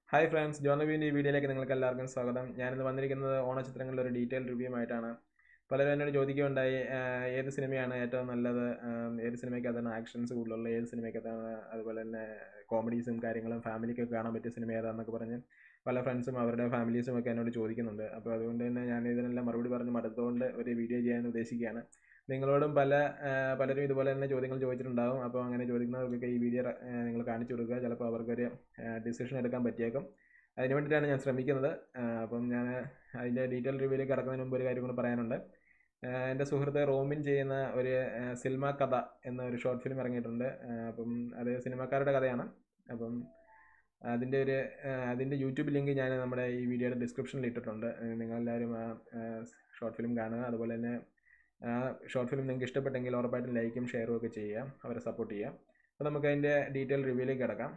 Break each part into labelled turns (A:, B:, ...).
A: hi friends John നബീൻ്റെ ഈ വീഡിയോയിലേക്ക് നിങ്ങൾക്ക് എല്ലാവർക്കും സ്വാഗതം ഞാനിന്ന് വന്നിരിക്കുന്നത് ഓണചിത്രങ്ങളുടെ ഒരു ഡീറ്റെയിൽ റിവ്യൂ ആയിട്ടാണ് പലരും എന്നോട് ചോദിക്കുകയുണ്ടായി ആഹ് ഏത് സിനിമയാണ് ഏറ്റവും നല്ലത് ആഹ് ഏത് സിനിമയ്ക്കകത്താണ് ആക്ഷൻസ് കൂടുതലുള്ള ഏത് സിനിമയ്ക്കകത്താണ് അതുപോലെ തന്നെ കോമഡീസും കാര്യങ്ങളും ഫാമിലിക്കൊക്കെ കാണാൻ പറ്റിയ സിനിമ ഏതാണെന്നൊക്കെ പറഞ്ഞ് പല ഫ്രണ്ട്സും അവരുടെ ഫാമിലീസും ഒക്കെ എന്നോട് ചോദിക്കുന്നുണ്ട് അപ്പോൾ അതുകൊണ്ട് തന്നെ ഞാൻ ഇതിനെല്ലാം മറുപടി പറഞ്ഞ് മടുത്തുകൊണ്ട് ഒരു വീഡിയോ ചെയ്യാൻ ഉദ്ദേശിക്കുകയാണ് നിങ്ങളോടും പല ആഹ് പലരും ഇതുപോലെ തന്നെ ചോദ്യങ്ങൾ ചോദിച്ചിട്ടുണ്ടാകും അപ്പോൾ അങ്ങനെ ചോദിക്കുന്നവർക്കൊക്കെ ഈ വീഡിയോ നിങ്ങൾ കാണിച്ചു കൊടുക്കുക ചിലപ്പോൾ അവർക്കൊരു ഡിസിഷൻ എടുക്കാൻ പറ്റിയേക്കും അതിന് വേണ്ടിയിട്ടാണ് ഞാൻ ശ്രമിക്കുന്നത് ആ, അപ്പം ഞാൻ അതിൻ്റെ ഡീറ്റെയിൽ റിവ്യൂയിലേക്ക് കടക്കുന്നതിന് മുമ്പ് ഒരു കാര്യം കൂടി പറയാനുണ്ട് ആ, എൻ്റെ സുഹൃത്ത് റോമിൻ ചെയ്യുന്ന ഒരു ആ, സിനിമ കഥ എന്ന ഒരു ഷോർട്ട് ഫിലിം ഇറങ്ങിയിട്ടുണ്ട് ആ, അപ്പം അത് സിനിമക്കാരുടെ കഥയാണ് അപ്പം അതിൻ്റെ ഒരു ആ, അതിൻ്റെ യൂട്യൂബ് ലിങ്ക് ഞാൻ നമ്മുടെ ഈ വീഡിയോയുടെ ഡിസ്ക്രിപ്ഷനിൽ ഇട്ടിട്ടുണ്ട് ആ, നിങ്ങളെല്ലാവരും ആ ഷോർട്ട് ഫിലിം കാണുക അതുപോലെ തന്നെ ആ ഷോർട്ട് ഫിലിം നിങ്ങൾക്ക് ഇഷ്ടപ്പെട്ടെങ്കിൽ ഉറപ്പായിട്ടും ലൈക്കും ഷെയറും ഒക്കെ ചെയ്യുക അവരെ സപ്പോർട്ട് ചെയ്യുക അപ്പോൾ നമുക്ക് അതിൻ്റെ ഡീറ്റെയിൽ റിവ്യൂയിലേക്ക് കിടക്കാം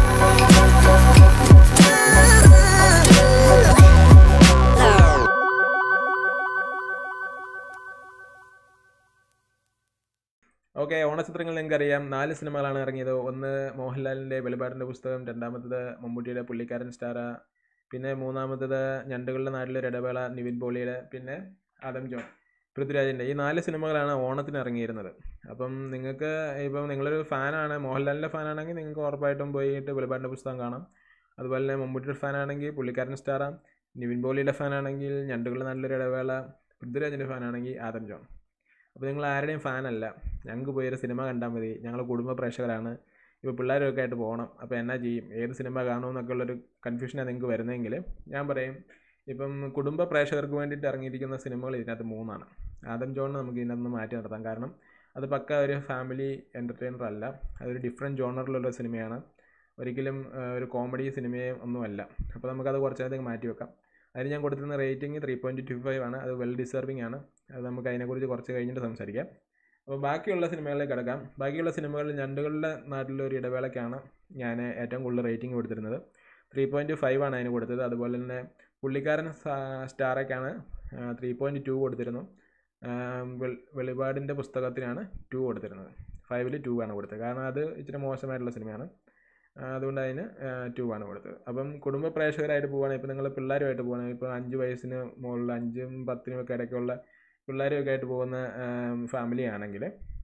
A: ഓക്കെ ഓണചിത്രങ്ങൾ നിങ്ങൾക്കറിയാം നാല് സിനിമകളാണ് ഇറങ്ങിയത് ഒന്ന് മോഹൻലാലിൻ്റെ വെളിപാടിൻ്റെ പുസ്തകം രണ്ടാമത്തത് മമ്മൂട്ടിയുടെ പുള്ളിക്കാരൻ സ്റ്റാറ പിന്നെ മൂന്നാമത്തത് ഞണ്ടുകളുടെ നാട്ടിലൊരു ഇടവേള നിവിൻ പോളിയുടെ പിന്നെ ആദം ജോൺ പൃഥ്വിരാജിൻ്റെ ഈ നാല് സിനിമകളാണ് ഓണത്തിന് ഇറങ്ങിയിരുന്നത് അപ്പം നിങ്ങൾക്ക് ഇപ്പം നിങ്ങളൊരു ഫാനാണ് മോഹൻലാലിൻ്റെ ഫാനാണെങ്കിൽ നിങ്ങൾക്ക് ഉറപ്പായിട്ടും പോയിട്ട് വെളിപാടിൻ്റെ പുസ്തകം കാണാം അതുപോലെ തന്നെ മമ്മൂട്ടിയുടെ ഫാനാണെങ്കിൽ പുള്ളിക്കാരൻ സ്റ്റാറ നിവിൻ പോളിയുടെ ഫാനാണെങ്കിൽ ഞണ്ടുകളുടെ നാട്ടിലൊരു ഇടവേള പൃഥ്വിരാജിൻ്റെ ഫാനാണെങ്കിൽ ആദം ജോൺ അപ്പോൾ നിങ്ങൾ ആരുടെയും ഫാനല്ല ഞങ്ങൾക്ക് പോയി ഒരു സിനിമ കണ്ടാൽ മതി ഞങ്ങൾ കുടുംബ പ്രേക്ഷകരാണ് ഇപ്പോൾ പിള്ളേരൊക്കെ ആയിട്ട് പോകണം അപ്പോൾ എന്നാ ചെയ്യും ഏത് സിനിമ കാണുമെന്നൊക്കെ ഉള്ളൊരു കൺഫ്യൂഷനാണ് നിങ്ങൾക്ക് വരുന്നതെങ്കിൽ ഞാൻ പറയും ഇപ്പം കുടുംബ പ്രേക്ഷകർക്ക് വേണ്ടിയിട്ട് ഇറങ്ങിയിരിക്കുന്ന സിനിമകൾ ഇതിനകത്ത് മൂന്നാണ് ആദം ജോണിനെ നമുക്ക് ഇതിനകത്ത് നിന്ന് മാറ്റി നിർത്താം കാരണം അത് പക്ക ഒരു ഫാമിലി എൻ്റർടൈനർ അല്ല അതൊരു ഡിഫറെൻറ്റ് ജോണറിലുള്ള സിനിമയാണ് ഒരിക്കലും ആ, ഒരു കോമഡി സിനിമയും ഒന്നുമല്ല അപ്പോൾ നമുക്കത് കുറച്ച് നേരത്തേക്ക് മാറ്റി വെക്കാം അതിന് ഞാൻ കൊടുത്തിരുന്ന rating three point two five ആണ് അത് വെൽ ഡിസർവിംഗ് ആണ് അത് നമുക്ക് അതിനെക്കുറിച്ച് കുറച്ച് കഴിഞ്ഞിട്ട് സംസാരിക്കാം അപ്പോൾ ബാക്കിയുള്ള സിനിമകളിലേക്ക് കിടക്കാം ബാക്കിയുള്ള സിനിമകളിൽ ഞണ്ടുകളുടെ നാട്ടിലെ ഒരു ഇടവേളയ്ക്കാണ് ഞാൻ ഏറ്റവും കൂടുതൽ റേറ്റിംഗ് കൊടുത്തിരുന്നത് ത്രീ പോയിൻറ്റ് ഫൈവ് ആണ് അതിന് കൊടുത്തത് അതുപോലെ തന്നെ പുള്ളിക്കാരൻ സ്റ്റാറൊക്കെയാണ് ത്രീ പോയിൻറ്റ് ടു കൊടുത്തിരുന്നു ആ, വെൾ- വെളിപാടിൻ്റെ പുസ്തകത്തിനാണ് ടു കൊടുത്തിരുന്നത് ഫൈവിൽ ടു ആണ് കൊടുത്തത് കാരണം അത് ഇച്ചിരി മോശമായിട്ടുള്ള സിനിമയാണ് ആ, അതുകൊണ്ട് അതിന് ടു ആണ് കൊടുത്തത് അപ്പം കുടുംബ പ്രേക്ഷകരായിട്ട് പോവുകയാണെങ്കിൽ ഇപ്പോൾ നിങ്ങൾ പിള്ളേരുമായിട്ട് പോവുകയാണെങ്കിൽ ഇപ്പോൾ അഞ്ച് വയസ്സിന് മുകളിൽ അഞ്ചും പത്തിനും ഒക്കെ ഇടയ്ക്കുള്ള പിള്ളേരുമൊക്കെ ആയിട്ട് പോകുന്ന ഫാമിലി ആണെങ്കിൽ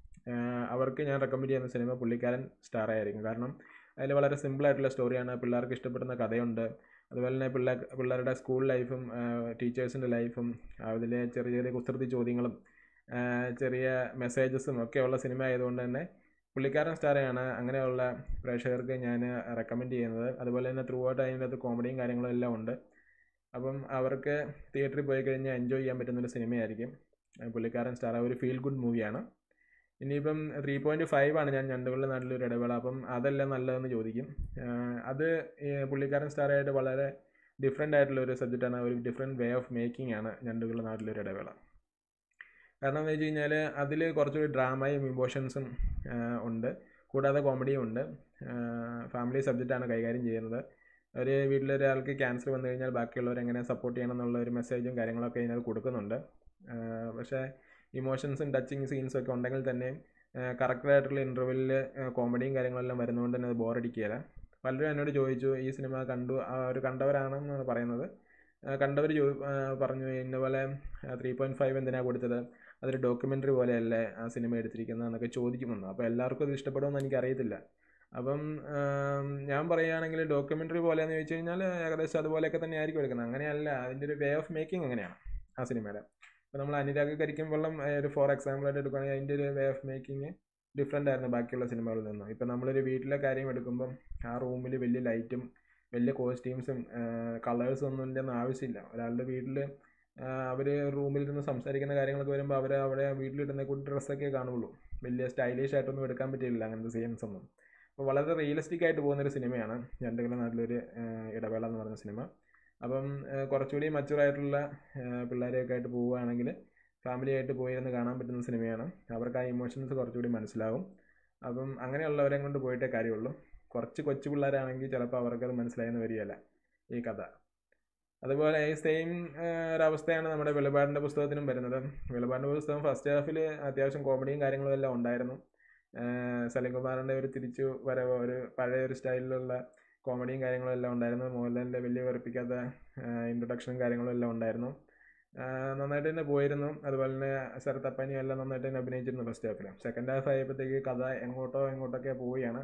A: അവർക്ക് ഞാൻ റെക്കമെൻഡ് ചെയ്യുന്ന സിനിമ പുള്ളിക്കാരൻ സ്റ്റാർ ആയിരിക്കും കാരണം അതിൽ വളരെ സിമ്പിളായിട്ടുള്ള സ്റ്റോറിയാണ് പിള്ളേർക്ക് ഇഷ്ടപ്പെടുന്ന കഥയുണ്ട് അതുപോലെ തന്നെ പിള്ളേർ പിള്ളേരുടെ സ്കൂൾ ലൈഫും ടീച്ചേഴ്സിൻ്റെ ലൈഫും അതിലെ ചെറിയ ചെറിയ കുസൃതി ചോദ്യങ്ങളും ആ, ചെറിയ മെസ്സേജസും ഒക്കെയുള്ള സിനിമ ആയതുകൊണ്ട് തന്നെ പുള്ളിക്കാരൻ സ്റ്റാറെയാണ് അങ്ങനെയുള്ള പ്രേക്ഷകർക്ക് ഞാൻ റെക്കമെൻഡ് ചെയ്യുന്നത് അതുപോലെ തന്നെ ത്രൂ ഔട്ട് അതിൻ്റെ അകത്ത് കോമഡിയും കാര്യങ്ങളും എല്ലാം ഉണ്ട് അപ്പം അവർക്ക് തിയേറ്ററിൽ പോയി കഴിഞ്ഞാൽ എൻജോയ് ചെയ്യാൻ പറ്റുന്നൊരു സിനിമയായിരിക്കും ആ, പുള്ളിക്കാരൻ സ്റ്റാർ ഒരു ഫീൽ ഗുഡ് മൂവിയാണ് ഇനിയിപ്പം ത്രീ പോയിൻറ്റ് ഫൈവ് ആണ് ഞാൻ ഞണ്ടുകളുടെ നാട്ടിലൊരു ഇടവേള അപ്പം അതല്ല നല്ലതെന്ന് ചോദിക്കും ആ, അത് ഈ പുള്ളിക്കാരൻ സ്റ്റാറായിട്ട് വളരെ ഡിഫറെൻ്റ് ആയിട്ടുള്ള ഒരു സബ്ജക്റ്റാണ് ഒരു ഡിഫറെൻറ്റ് വേ ഓഫ് മേക്കിംഗ് ആണ് ഞണ്ടുകളുടെ നാട്ടിലൊരു ഇടവേള കാരണം എന്ന് വെച്ച് കഴിഞ്ഞാൽ അതിൽ കുറച്ചുകൂടി ഡ്രാമയും ഇമോഷൻസും ഉണ്ട് കൂടാതെ കോമഡിയും ഉണ്ട് ഫാമിലി സബ്ജക്റ്റാണ് കൈകാര്യം ചെയ്യുന്നത് ഒരു വീട്ടിലൊരാൾക്ക് ക്യാൻസർ വന്നു കഴിഞ്ഞാൽ ബാക്കിയുള്ളവർ എങ്ങനെ സപ്പോർട്ട് ചെയ്യണം എന്നുള്ള ഒരു മെസ്സേജും കാര്യങ്ങളൊക്കെ ഇതിനകത്ത് കൊടുക്കുന്നുണ്ട് ആ, പക്ഷേ ഇമോഷൻസും ടച്ചിങ് സീൻസും ഒക്കെ ഉണ്ടെങ്കിൽ തന്നെ കറക്റ്റായിട്ടുള്ള ഇൻ്റർവെല്ലിൽ കോമഡിയും കാര്യങ്ങളെല്ലാം വരുന്നതുകൊണ്ട് തന്നെ അത് ബോറടിക്കുകയില്ല പലരും എന്നോട് ചോദിച്ചു ഈ സിനിമ കണ്ടു അവർ കണ്ടവരാണെന്നാണ് പറയുന്നത് കണ്ടവർ ചോ ആ, പറഞ്ഞു ഇന്ന പോലെ ത്രീ പോയിൻറ്റ് ഫൈവ് എന്തിനാണ് കൊടുത്തത് അതൊരു ഡോക്യുമെൻ്ററി പോലെയല്ലേ ആ സിനിമ എടുത്തിരിക്കുന്നത് എന്നൊക്കെ ചോദിക്കുമെന്ന് അപ്പോൾ എല്ലാവർക്കും അത് ഇഷ്ടപ്പെടുമെന്ന് എനിക്കറിയത്തില്ല അപ്പം ആം, ഞാൻ പറയുകയാണെങ്കിൽ ഡോക്യുമെൻ്ററി പോലെയെന്ന് ചോദിച്ചു കഴിഞ്ഞാൽ ഏകദേശം അതുപോലെയൊക്കെ തന്നെ ആയിരിക്കും എടുക്കുന്നത് അങ്ങനെയല്ല അതിൻ്റെ ഒരു വേ ഓഫ് മേക്കിംഗ് അങ്ങനെയാണ് ആ സിനിമയുടെ ഇപ്പോൾ നമ്മൾ അനുരാഗ് കരിക്കും വെള്ളം ഒരു ഫോർ എക്സാമ്പിളായിട്ട് എടുക്കുകയാണെങ്കിൽ അതിൻ്റെ ഒരു വേ ഓഫ് മേക്കിംഗ് ഡിഫറെൻ്റ് ആയിരുന്നു ബാക്കിയുള്ള സിനിമകളിൽ നിന്നും ഇപ്പോൾ നമ്മളൊരു വീട്ടിലെ കാര്യം എടുക്കുമ്പം ആ റൂമിൽ വലിയ ലൈറ്റും വലിയ കോസ്റ്റ്യൂംസും കളേഴ്സും ഒന്നും ഇതിൻ്റെ ഒന്നും ആവശ്യമില്ല ഒരാളുടെ വീട്ടിൽ അവർ റൂമിൽ ഇരുന്ന് സംസാരിക്കുന്ന കാര്യങ്ങളൊക്കെ വരുമ്പോൾ അവർ അവിടെ വീട്ടിലിടുന്ന കൂടി ഡ്രസ്സൊക്കെ കാണുള്ളൂ വലിയ സ്റ്റൈലിഷ് ആയിട്ടൊന്നും എടുക്കാൻ പറ്റില്ല അങ്ങനത്തെ സീൻസ് ഒന്നും അപ്പോൾ വളരെ റിയലിസ്റ്റിക് ആയിട്ട് പോകുന്നൊരു സിനിമയാണ് ഞണ്ടുകളുടെ നാട്ടിലൊരു ആ, ഇടവേള എന്ന് പറയുന്ന സിനിമ അപ്പം ആ, കുറച്ചുകൂടി മച്ചുവർ ആയിട്ടുള്ള ആ, പിള്ളേരെയൊക്കെ ആയിട്ട് പോവുകയാണെങ്കിൽ ഫാമിലി ആയിട്ട് പോയിരുന്ന് കാണാൻ പറ്റുന്ന സിനിമയാണ് അവർക്ക് ആ ഇമോഷൻസ് കുറച്ചുകൂടി മനസ്സിലാവും അപ്പം അങ്ങനെയുള്ളവരെ കൊണ്ട് പോയിട്ടേ കാര്യമുള്ളൂ കുറച്ച് കൊച്ചു പിള്ളേരാണെങ്കിൽ ചിലപ്പോൾ അവർക്കത് മനസ്സിലായെന്ന് വരികയില്ല ഈ കഥ അതുപോലെ ഈ സെയിം ഒരവസ്ഥയാണ് നമ്മുടെ വെളിപാടിൻ്റെ പുസ്തകത്തിനും വരുന്നത് വെളിപാടിൻ്റെ പുസ്തകം ഫസ്റ്റ് ഹാഫിൽ അത്യാവശ്യം കോമഡിയും കാര്യങ്ങളും എല്ലാം ഉണ്ടായിരുന്നു സലിംകുമാറിൻ്റെ ഒരു തിരിച്ചു വരവ് ഒരു പഴയ ഒരു സ്റ്റൈലിലുള്ള കോമഡിയും കാര്യങ്ങളും എല്ലാം ഉണ്ടായിരുന്നു മോഹൻലാലിൻ്റെ വലിയ വെറുപ്പിക്കാത്ത ഇൻട്രൊഡക്ഷനും കാര്യങ്ങളും എല്ലാം ഉണ്ടായിരുന്നു നന്നായിട്ട് തന്നെ പോയിരുന്നു അതുപോലെ തന്നെ ശരത്തപ്പനിയും എല്ലാം നന്നായിട്ട് തന്നെ അഭിനയിച്ചിരുന്നു ഫസ്റ്റ് ഹാഫിൽ സെക്കൻഡ് ഹാഫ് ആയപ്പോഴത്തേക്ക് കഥ എങ്ങോട്ടോ എങ്ങോട്ടൊക്കെ പോവുകയാണ്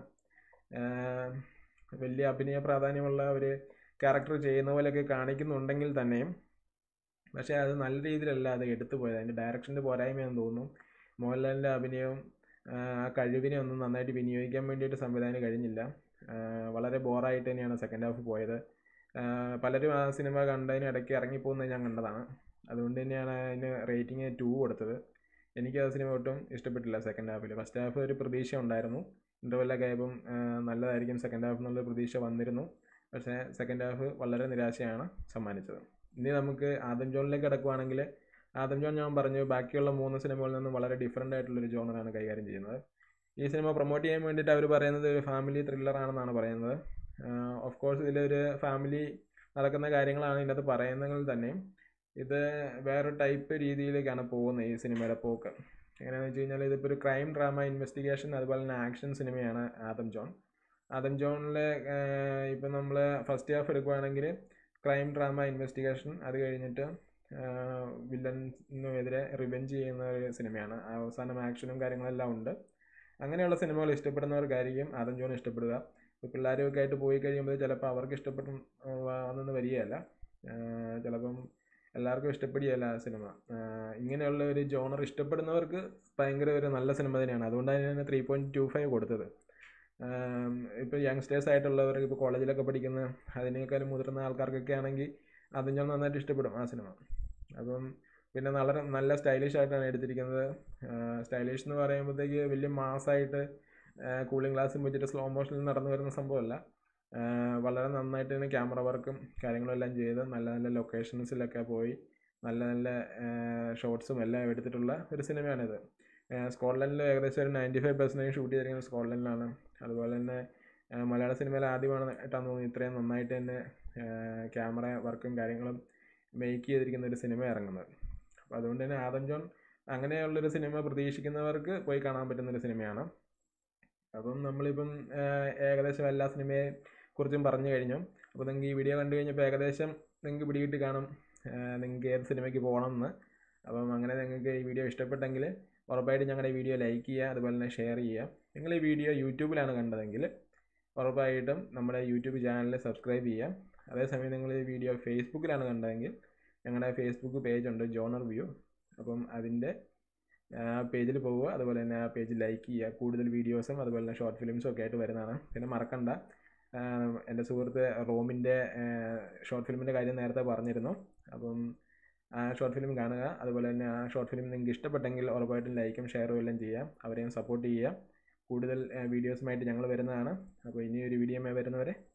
A: വലിയ അഭിനയ പ്രാധാന്യമുള്ള ഒരു ക്യാരക്ടർ ചെയ്യുന്ന പോലെയൊക്കെ കാണിക്കുന്നുണ്ടെങ്കിൽ തന്നെയും പക്ഷേ അത് നല്ല രീതിയിലല്ല അത് എടുത്തു പോയത് അതിൻ്റെ ഡയറക്ഷൻ്റെ പോരായ്മയാണെന്ന് തോന്നുന്നു മോഹൻലാലിൻ്റെ അഭിനയവും ആ കഴിവിനെ ഒന്നും നന്നായിട്ട് വിനിയോഗിക്കാൻ വേണ്ടിയിട്ട് സംവിധാനം കഴിഞ്ഞില്ല വളരെ ബോറായിട്ട് തന്നെയാണ് സെക്കൻഡ് ഹാഫ് പോയത് പലരും ആ സിനിമ കണ്ടതിന് ഇടയ്ക്ക് ഇറങ്ങിപ്പോകുന്നത് ഞാൻ കണ്ടതാണ് അതുകൊണ്ട് തന്നെയാണ് അതിന് റേറ്റിംഗ് ടു കൊടുത്തത് എനിക്ക് ആ സിനിമ ഒട്ടും ഇഷ്ടപ്പെട്ടില്ല സെക്കൻഡ് ഹാഫിൽ ഫസ്റ്റ് ഹാഫ് ഒരു പ്രതീക്ഷ ഉണ്ടായിരുന്നു ഇൻ്റർവെല്ലൊക്കെ ആയപ്പം നല്ലതായിരിക്കും സെക്കൻഡ് ഹാഫ് എന്നുള്ള പ്രതീക്ഷ വന്നിരുന്നു പക്ഷേ സെക്കൻഡ് ഹാഫ് വളരെ നിരാശയാണ് സമ്മാനിച്ചത് ഇനി നമുക്ക് ആദം ജോണിലേക്ക് കിടക്കുവാണെങ്കിൽ ആദം ജോൺ ഞാൻ പറഞ്ഞു ബാക്കിയുള്ള മൂന്ന് സിനിമകളിൽ നിന്നും വളരെ ഡിഫറെൻ്റ് ആയിട്ടുള്ളൊരു ജോണറാണ് കൈകാര്യം ചെയ്യുന്നത് ഈ സിനിമ പ്രൊമോട്ട് ചെയ്യാൻ വേണ്ടിയിട്ട് അവർ പറയുന്നത് ഒരു ഫാമിലി ത്രില്ലറാണെന്നാണ് പറയുന്നത് ഓഫ് കോഴ്സ് ഇതിലൊരു ഫാമിലി നടക്കുന്ന കാര്യങ്ങളാണ് ഇതിനകത്ത് പറയുന്നതെങ്കിൽ തന്നെയും ഇത് വേറെ ടൈപ്പ് രീതിയിലേക്കാണ് പോകുന്നത് ഈ സിനിമയുടെ പോക്ക് എങ്ങനെയാണെന്ന് വെച്ച് കഴിഞ്ഞാൽ ഇതിപ്പോൾ ഒരു ക്രൈം ഡ്രാമ ഇൻവെസ്റ്റിഗേഷൻ അതുപോലെ തന്നെ ആക്ഷൻ സിനിമയാണ് ആദം ജോൺ ആദം ജോണിലെ ഇപ്പം നമ്മൾ ഫസ്റ്റ് ഹാഫ് എടുക്കുകയാണെങ്കിൽ ക്രൈം ഡ്രാമ ഇൻവെസ്റ്റിഗേഷൻ അത് കഴിഞ്ഞിട്ട് വില്ലൻസിനെതിരെ റിവെഞ്ച് ചെയ്യുന്ന ഒരു സിനിമയാണ് അവസാനം ആക്ഷനും കാര്യങ്ങളെല്ലാം ഉണ്ട് അങ്ങനെയുള്ള സിനിമകൾ ഇഷ്ടപ്പെടുന്നവർക്കായിരിക്കും ആദം ജോൺ ഇഷ്ടപ്പെടുക ഇപ്പോൾ പിള്ളേരൊക്കെ ആയിട്ട് പോയി കഴിയുമ്പോൾ ചിലപ്പോൾ അവർക്ക് ഇഷ്ടപ്പെട്ടും വന്നെന്ന് വരികയല്ല ചിലപ്പം എല്ലാവർക്കും ഇഷ്ടപ്പെടുകയല്ല ആ സിനിമ ഇങ്ങനെയുള്ള ഒരു ജോണർ ഇഷ്ടപ്പെടുന്നവർക്ക് ഭയങ്കര ഒരു നല്ല സിനിമ തന്നെയാണ് അതുകൊണ്ടാണ് ഞാൻ ത്രീ പോയിൻറ്റ് ടു ഫൈവ് കൊടുത്തത് ഇപ്പോൾ യങ്സ്റ്റേഴ്സ് ആയിട്ടുള്ളവർ ഇപ്പോൾ കോളേജിലൊക്കെ പഠിക്കുന്ന അതിനേക്കാളും മുതിർന്ന ആൾക്കാർക്കൊക്കെ ആണെങ്കിൽ അതും ഞാൻ നന്നായിട്ട് ഇഷ്ടപ്പെടും ആ സിനിമ അപ്പം പിന്നെ വളരെ നല്ല സ്റ്റൈലിഷ് ആയിട്ടാണ് എടുത്തിരിക്കുന്നത് സ്റ്റൈലിഷ് എന്ന് പറയുമ്പോഴത്തേക്ക് വലിയ മാസമായിട്ട് കൂളിംഗ് ഗ്ലാസും വെച്ചിട്ട് സ്ലോ മോഷനിൽ നടന്നു വരുന്ന സംഭവമല്ല വളരെ നന്നായിട്ട് തന്നെ ക്യാമറ വർക്കും കാര്യങ്ങളും എല്ലാം ചെയ്ത് നല്ല നല്ല ലൊക്കേഷൻസിലൊക്കെ പോയി നല്ല നല്ല ഷോട്ട്സും എല്ലാം എടുത്തിട്ടുള്ള ഒരു സിനിമയാണിത് സ്കോട്ട്ലൻഡിൽ ഏകദേശം ഒരു നയൻറ്റി ഫൈവ് പെർസെൻറ്റേജ് ഷൂട്ട് ചെയ്തിരിക്കുന്നത് സ്കോട്ട്ലൻഡിലാണ് അതുപോലെ തന്നെ മലയാള സിനിമയിൽ ആദ്യമാണ് ആയിട്ടാണ് തോന്നുന്നു ഇത്രയും നന്നായിട്ട് തന്നെ ക്യാമറ വർക്കും കാര്യങ്ങളും മേക്ക് ചെയ്തിരിക്കുന്ന ഒരു സിനിമ ഇറങ്ങുന്നത് അപ്പോൾ അതുകൊണ്ട് തന്നെ ആദം ജോൺ അങ്ങനെയുള്ളൊരു സിനിമ പ്രതീക്ഷിക്കുന്നവർക്ക് പോയി കാണാൻ പറ്റുന്നൊരു സിനിമയാണ് അപ്പം നമ്മളിപ്പം ഏകദേശം എല്ലാ സിനിമയെ കുറിച്ചും പറഞ്ഞു കഴിഞ്ഞു അപ്പോൾ നിങ്ങൾക്ക് ഈ വീഡിയോ കണ്ടു കഴിഞ്ഞപ്പോൾ ഏകദേശം നിങ്ങൾക്ക് പിടികിട്ടി കാണും നിങ്ങൾക്ക് ഏത് സിനിമയ്ക്ക് പോകണമെന്ന് അപ്പം അങ്ങനെ നിങ്ങൾക്ക് ഈ വീഡിയോ ഇഷ്ടപ്പെട്ടെങ്കിൽ ഉറപ്പായിട്ടും ഞങ്ങളുടെ ഈ വീഡിയോ ലൈക്ക് ചെയ്യുക അതുപോലെ തന്നെ ഷെയർ ചെയ്യുക നിങ്ങൾ ഈ വീഡിയോ യൂട്യൂബിലാണ് കണ്ടതെങ്കിൽ ഉറപ്പായിട്ടും നമ്മുടെ യൂട്യൂബ് ചാനൽ സബ്സ്ക്രൈബ് ചെയ്യുക അതേസമയം നിങ്ങൾ ഈ വീഡിയോ ഫേസ്ബുക്കിലാണ് കണ്ടതെങ്കിൽ ഞങ്ങളുടെ ഫേസ്ബുക്ക് പേജ് ഉണ്ട് ജോണർ വ്യൂ അപ്പം അതിൻ്റെ പേജിൽ പോവുക അതുപോലെ തന്നെ ആ പേജ് ലൈക്ക് ചെയ്യുക കൂടുതൽ വീഡിയോസും അതുപോലെ തന്നെ ഷോർട്ട് ഫിലിംസും ഒക്കെ ആയിട്ട് വരുന്നതാണ് പിന്നെ മറക്കണ്ട എൻ്റെ സുഹൃത്ത് റോമിൻ്റെ ഷോർട്ട് ഫിലിമിൻ്റെ കാര്യം നേരത്തെ പറഞ്ഞിരുന്നു അപ്പം ആ ഷോർട്ട് ഫിലിം കാണുക അതുപോലെ തന്നെ ആ ഷോർട്ട് ഫിലിം നിങ്ങൾക്ക് ഇഷ്ടപ്പെട്ടെങ്കിൽ ഉറപ്പായിട്ടും ലൈക്കും ഷെയറും എല്ലാം ചെയ്യുക അവരെയും സപ്പോർട്ട് ചെയ്യുക കൂടുതൽ വീഡിയോസുമായിട്ട് ഞങ്ങൾ വരുന്നതാണ് അപ്പോൾ ഇനിയൊരു വീഡിയോയുമായി വരുന്നവരെ